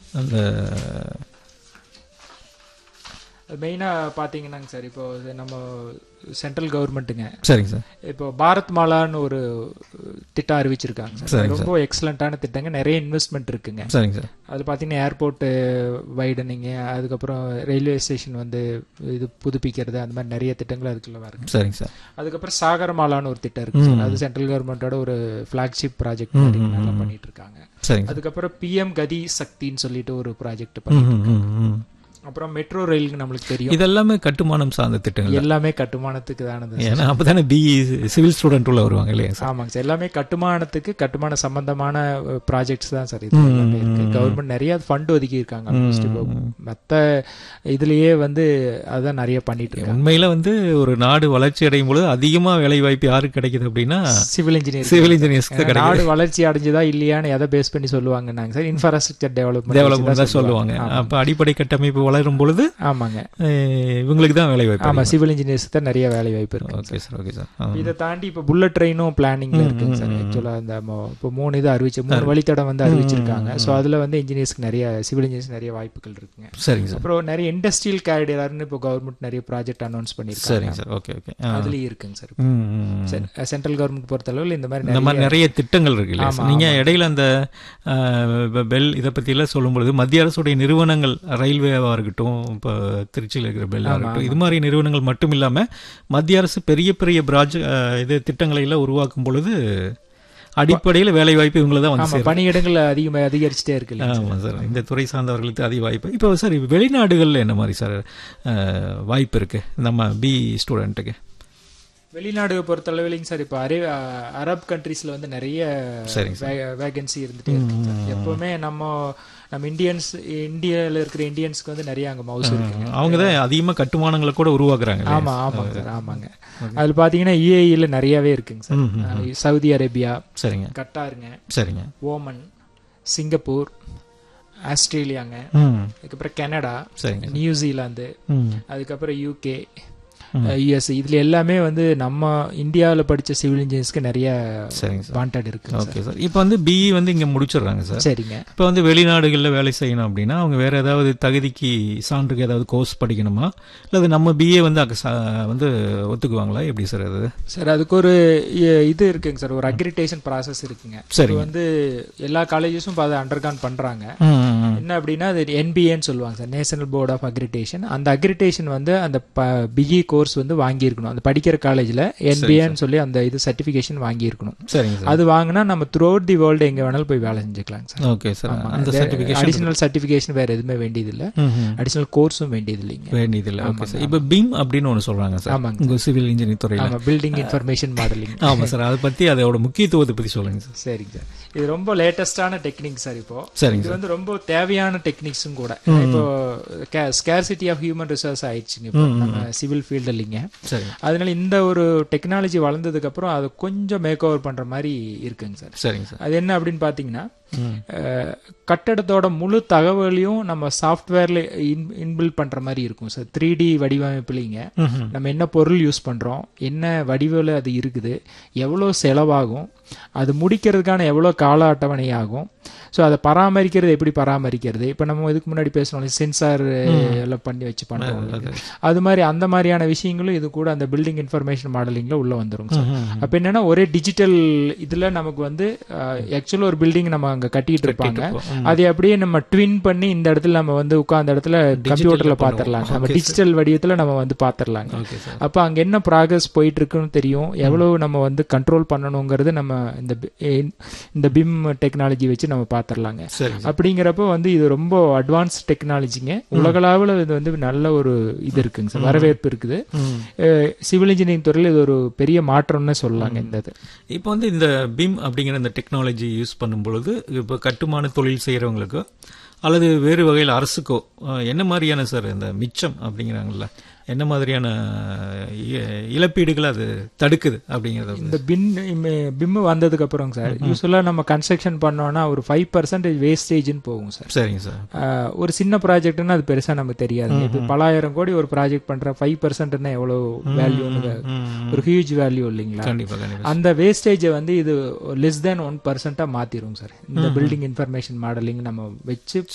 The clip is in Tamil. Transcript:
அந்த மெயினாக பார்த்தீங்கன்னாங்க சார் இப்போ இது நம்ம சென்ட்ரல் கவர்மெண்ட்டுங்க சரிங்க சார் இப்போ பாரத் மாலான்னு ஒரு திட்டம் அறிவிச்சிருக்காங்க சார் சரிங்க ரொம்ப எக்ஸலண்ட்டான திட்டங்க நிறைய இன்வெஸ்ட்மெண்ட் இருக்குங்க சரிங்க சார் அது பார்த்தீங்கன்னா ஏர்போர்ட்டு வைடனிங்கு அதுக்கப்புறம் ரயில்வே ஸ்டேஷன் வந்து இது புதுப்பிக்கிறது அந்த மாதிரி நிறைய திட்டங்கள் அதுக்குள்ள வருங்க சரிங்க சார் அதுக்கப்புறம் சாகரமாலான்னு ஒரு திட்டம் இருக்கு சார் அது சென்ட்ரல் கவர்மெண்ட்டோட ஒரு ஃபிளாக்ஷிப் ப்ராஜெக்ட் நல்லா பண்ணிட்டு இருக்காங்க சரிங்க அதுக்கப்புறம் பிஎம் கதி சக்தின்னு சொல்லிட்டு ஒரு ப்ராஜெக்ட் ம், பண்ணி ம், ம், ம். அப்புறம் மெட்ரோ ரயிலுக்கு நம்மளுக்கு தெரியும் இதெல்லாமே கட்டுமானம் சார்ந்த திட்டங்கள் எல்லாமே கட்டுமானத்துக்கு தானது ஏன்னா அப்பதானே பிஇ சிவில் ஸ்டூடெண்ட் உள்ள வருவாங்க இல்லையா சார் ஆமாங்க சார் எல்லாமே கட்டுமானத்துக்கு கட்டுமான சம்பந்தமான ப்ராஜெக்ட்ஸ் தான் சார் இது எல்லாமே இருக்கு கவர்மெண்ட் நிறைய ஃபண்ட் ஒதுக்கி இருக்காங்க almost இப்போ மற்ற இதுலயே வந்து அதான் நிறைய பண்ணிட்டு இருக்காங்க உண்மையில வந்து ஒரு நாடு வளர்ச்சி அடையும் பொழுது அதிகமா வேலை வாய்ப்பு யாருக்கு கிடைக்குது அப்படின்னா சிவில் இன்ஜினியர் சிவில் இன்ஜினியர்ஸ்க்கு கிடைக்குது நாடு வளர்ச்சி அடைஞ்சதா இல்லையான்னு எதை பேஸ் பண்ணி சொல்லுவாங்க சார் இன்ஃப்ராஸ்ட்ரக்சர் டெவலப்மெண்ட் டெவலப்மெண்ட் தான் சொல்லுவாங்க அப்ப அடிப்படை கட்டமைப்பு வளரும் பொழுது ஆமாங்க அஹ், இவங்களுக்கு தான் வேலை வாய்ப்பு ஆமா சிவில் இன்ஜினியர்ஸ்க்கு தான் நிறைய வேலை வாய்ப்பு இருக்கு ஓகே சார் ஓகே சார் இதை தாண்டி இப்போ புல்லட் ட்ரெயினும் பிளானிங்ல இருக்குங்க சார் ஆக்சுவலா அந்த மொ- இப்போ மூணு இது அறிவிச்சு மூணு வழித்தடம் வந்து அறிவிச்சிருக்காங்க ஸோ அதுல வந்து இன்ஜினியர்ஸ்க்கு நிறைய சிவில் இன்ஜினியர்ஸ் நிறைய வாய்ப்புகள் இருக்குங்க சரிங்க சார் அப்புறம் நிறைய இண்டஸ்ட்ரியல் கேரிடர்னு இப்போ கவர்மெண்ட் நிறைய ப்ராஜெக்ட் அனௌன்ஸ் பண்ணியிருக்காங்க சரிங்க சார் ஓகே ஓகே அதுலயும் இருக்குங்க சார் ம், ம், ம். சென்ட்ரல் கவர்மெண்ட் பொறுத்த அளவில் இந்த மாதிரி இந்த நிறைய மாதிரி நிறைய திட்டங்கள் இருக்கு இல்லையா சார்? நீங்க இடையில அந்த அஹ், பெல் இதை பத்தி எல்லாம் சொல்லும் பொழுது மத்திய அரசுடைய நிறுவனங்கள் ரயில்வேவா இருக்கட்டும் இப்போ திருச்சியில் இருக்கிற பெல்லா இருக்கட்டும் இது மாதிரி நிறுவனங்கள் மட்டும் இல்லாம மத்திய அரசு பெரிய பெரிய ப்ராஜெக்ட் இது திட்டங்களை எல்லாம் உருவாக்கும் பொழுது அடிப்படையில் வேலை வாய்ப்பு இவங்களை தான் வந்து ஆமா பணியிடங்கள் அதிகமா அதிகரிச்சுட்டே இருக்கு இல்லையா? ஆமாம் சார் இந்த துறை சார்ந்தவர்களுக்கு அதிக வாய்ப்பு இப்போ சார் வெளிநாடுகளில் என்ன மாதிரி சார் அஹ், வாய்ப்பு இருக்கு நம்ம பி ஸ்டூடெண்ட்டுக்கு வெளிநாடு பொறுத்த அளவிலைங்க சார் இப்போ அரே அரப் கண்ட்ரீஸ்ல வந்து நிறைய சரிங்க வேகன்சி இருந்துட்டே இருக்கு சார் எப்பவுமே நம்ம நம்ம இந்தியன்ஸ் இந்தியால இருக்கிற இந்தியன்ஸ்க்கு வந்து நிறைய அங்க மவுஸ் இருக்குங்க அவங்க தான் அதிகமாக கட்டுமானங்களை கூட உருவாக்குறாங்க இல்லையா? ஆமா ஆமாங்க சார் ஆமாங்க அதுல பாத்தீங்கன்னா யுஏஇல நிறையவே இருக்குங்க சார் அஹ் சவுதி அரேபியா சரிங்க கட்டாருங்க சரிங்க ஓமன் சிங்கப்பூர் ஆஸ்திரேலியாங்க ம் அதுக்கப்புறம் கனடா சரிங்க நியூசிலாந்து ம் அதுக்கப்புறம் யூகே யுஎஸ் இதுல எல்லாமே வந்து நம்ம இந்தியாவில் படிச்ச சிவில் இன்ஜினியர்ஸ்க்கு நிறைய சரிங்க சார் வாண்டட் இருக்கு ஓகே சார் இப்போ வந்து பிஇ வந்து இங்கே முடிச்சிடுறாங்க சார் சரிங்க இப்போ வந்து வெளிநாடுகளில் வேலை செய்யணும் அப்படின்னா அவங்க வேற ஏதாவது தகுதிக்கு சான்றுக்கு ஏதாவது கோர்ஸ் படிக்கணுமா இல்லை நம்ம பிஏ வந்து அங்க ச- வந்து ஒத்துக்குவாங்களா எப்படி சார் அது சார் அதுக்கு ஒரு இ- இது இருக்குங்க சார் ஒரு அக்ரிடேஷன் ப்ராசஸ் இருக்குங்க சரிங்க. இது வந்து எல்லா காலேஜஸும் அதை அண்டர்கான் பண்றாங்க ம், ம், ம். என்ன அப்படின்னா அது என்பிஏன்னு சொல்லுவாங்க sir national board of accreditation அந்த அக்ரிடேஷன் வந்து அந்த பிஇ கோர்ஸ் வந்து வாங்கியிருக்கணும் அந்த படிக்கிற காலேஜில் என்பிஏன்னு சொல்லி அந்த இது சர்டிஃபிகேஷன் வாங்கியிருக்கணும் சரிங்க சார் அது வாங்கினா நம்ம த்ரூ அவுட் தி வேர்ல்டு எங்க வேணாலும் போய் வேலை செஞ்சுக்கலாங்க சார் ஓகே சார் அந்த சர்டிஃபிகேஷன் அடிஷனல் சர்டிஃபிகேஷன் வேற எதுவுமே வேண்டியதில்லை அடிஷனல் கோர்ஸும் வேண்டியது இல்லைங்க வேண்டியதில்லை ஓகே சார் இப்போ பிம் அப்படின்னு ஒன்று சொல்றாங்க சார் ஆமாங்க. உங்க சிவில் இன்ஜினியரிங் துறையில் ஆமா பில்டிங் இன்ஃபர்மேஷன் மாடலிங் ஆமாம் சார் அதை பற்றி அதோட முக்கியத்துவத்தை பற்றி சொல்லுங்க சார் சரிங்க சார் இது ரொம்ப லேட்டஸ்டான டெக்னிக் சார் இப்போ சரிங்க இது வந்து ரொம்ப தேவையான டெக்னிக்ஸும் கூட இப்போ ஸ்கேர்சிட்டி ஆஃப் ஹியூமன் ரிசோர்ஸ் ஆயிடுச்சுங்க இப்போ நம்ம சிவில் ஃபீல்டு இல்லைங்க சரிங்க அதனால இந்த ஒரு டெக்னாலஜி வளர்ந்ததுக்கு அப்புறம் அதை கொஞ்சம் மேக் ஓவர் பண்ற மாதிரி இருக்குங்க சார் சரிங்க சார் அது என்ன அப்படின்னு பாத்தீங்கன்னா அஹ், கட்டடத்தோட முழு தகவலையும் நம்ம சாஃப்ட்வேர்ல இன்பில்ட் பண்ற மாதிரி இருக்கும் சார் த்ரீ டி வடிவமைப்புலிங்க ம்ஹும். நம்ம என்ன பொருள் யூஸ் பண்றோம் என்ன வடிவில் அது இருக்குது எவ்வளோ செலவாகும் அது முடிக்கிறதுக்கான எவ்வளோ கால அட்டவணை ஆகும் ஸோ அதை பராமரிக்கிறது எப்படி பராமரிக்கிறது இப்போ நம்ம இதுக்கு முன்னாடி பேசணும் சென்சார் எல்லாம் பண்ணி வச்சு பண்ணுறோம் அது மாதிரி அந்த மாதிரியான விஷயங்களும் இது கூட அந்த பில்டிங் இன்ஃபர்மேஷன் மாடலிங்ல உள்ள வந்துரும் சார் அப்போ என்னன்னா ஒரே டிஜிட்டல் இதுல நமக்கு வந்து ஆக்சுவலாக ஒரு பில்டிங் நம்ம அங்க கட்டிட்டு இருப்பாங்க அதை அப்படியே நம்ம ட்வின் பண்ணி இந்த இடத்துல நம்ம வந்து உட்கார்ந்த இடத்துல கம்ப்யூட்டர்ல பாத்திரலாம் நம்ம டிஜிட்டல் வடிவத்துல நம்ம வந்து பாத்திரலாங்க ஓகே சார் அப்ப அங்க என்ன ப்ராக்ரஸ் போயிட்டு இருக்குன்னு தெரியும் எவ்வளவு நம்ம வந்து கண்ட்ரோல் பண்ணணுங்கிறது நம்ம இந்த பி- இந்த பிம் டெக்னாலஜி வச்சு நம்ம பாத்திரலாங்க சரிங்க அப்படிங்கிறப்ப வந்து இது ரொம்ப அட்வான்ஸ் டெக்னாலஜிங்க உலகளவில் இது வந்து நல்ல ஒரு இது இருக்குங்க சார் வரவேற்பு இருக்குது ம். சிவில் இன்ஜினியரிங் துறையில் இது ஒரு பெரிய மாற்றம்னு சொல்லலாங்க இந்த இது இப்போ வந்து இந்த பிம் அப்படிங்கிற இந்த டெக்னாலஜி யூஸ் பண்ணும் பொழுது இப்போ கட்டுமான தொழில் செய்கிறவங்களுக்கோ அல்லது வேறு வகையில் அரசுக்கோ அஹ், என்ன மாதிரியான சார் இந்த மிச்சம் அப்படிங்கிறாங்கல்ல என்ன மாதிரியான இ- இழப்பீடுகளை அது தடுக்குது அப்படிங்கிறத வந்து- இந்த பின் பிம் வந்ததுக்கு அப்புறம் சார் யூஸ்வலா நம்ம கன்ஸ்ட்ரக்ஷன் பண்ணோம்னா ஒரு ஃபைவ் பர்சன்டேஜ் வேஸ்டேஜ்னு போகும் சார் சரிங்க சார் ஆஹ் ஒரு சின்ன ப்ராஜெக்ட்னா அது பெருசா நமக்கு தெரியாது இப்போ பலாயிரம் கோடி ஒரு ப்ராஜெக்ட் பண்ற ஃபைவ் பர்சன்ட்னா எவ்வளவு வேல்யூன்னு ம், ஒரு ஹியூஜ் வேல்யூ இல்லைங்களா கண்டிப்பா கண்டிப்பா அந்த வேஸ்டேஜை வந்து இது லெஸ் தேன் ஒன் பர்சன்டா மாத்திரும் சார் இந்த பில்டிங் இன்ஃபர்மேஷன் மாடலிங் நம்ம வச்சு